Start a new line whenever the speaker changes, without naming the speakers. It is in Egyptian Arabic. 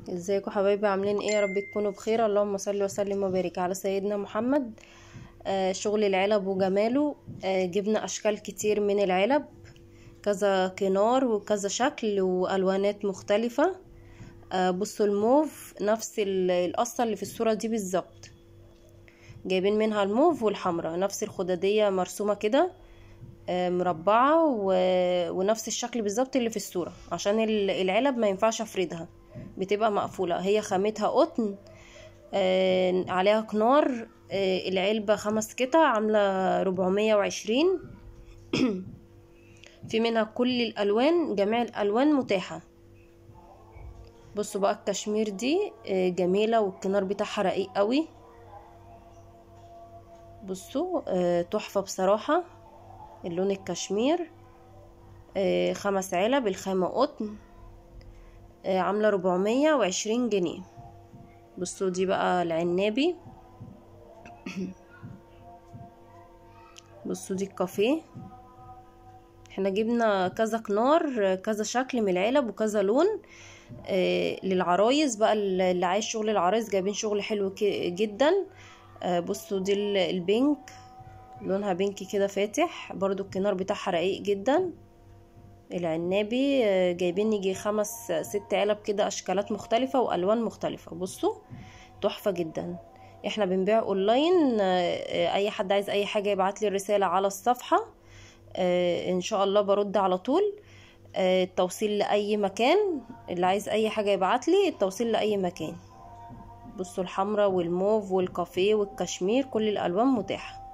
ازيكم حبايبي عاملين ايه يا رب تكونوا بخير اللهم صل وسلم وبارك على سيدنا محمد آه شغل العلب وجماله آه جبنا اشكال كتير من العلب كذا كنار وكذا شكل والوانات مختلفة آه بصوا الموف نفس القصة اللي في الصورة دي بالظبط جايبين منها الموف والحمرة نفس الخدادية مرسومة كده مربعة و... ونفس الشكل بالظبط اللي في الصورة عشان العلب ما ينفعش افردها بتبقى مقفولة هي خامتها قطن آه عليها كنار آه العلبة خمس قطع عاملة ربعمية وعشرين في منها كل الألوان جميع الألوان متاحة بصوا بقى الكشمير دي آه جميلة والكنار بتاعها رقيق قوي بصوا آه تحفة بصراحة اللون الكشمير آه خمس علب الخامة قطن آه عاملة ربعمية وعشرين جنيه بصوا دي بقى العنابي بصوا دي الكافيه احنا جبنا كذا كنار كذا شكل من العلب وكذا لون آه للعرايس بقى اللي عايز شغل العرايس جايبين شغل حلو جدا آه بصوا دي البينك لونها بينكي كده فاتح برضو الكنار بتاعها رقيق جدا العنابي جايبين يجي خمس ست علب كده اشكالات مختلفة والوان مختلفة بصوا تحفة جدا احنا بنبيع اونلاين اي حد عايز اي حاجة يبعت لي الرسالة على الصفحة ان شاء الله برد على طول التوصيل لاي مكان اللي عايز اي حاجة يبعت لي التوصيل لاي مكان بصوا الحمرا والموف والكافيه والكشمير كل الالوان متاحه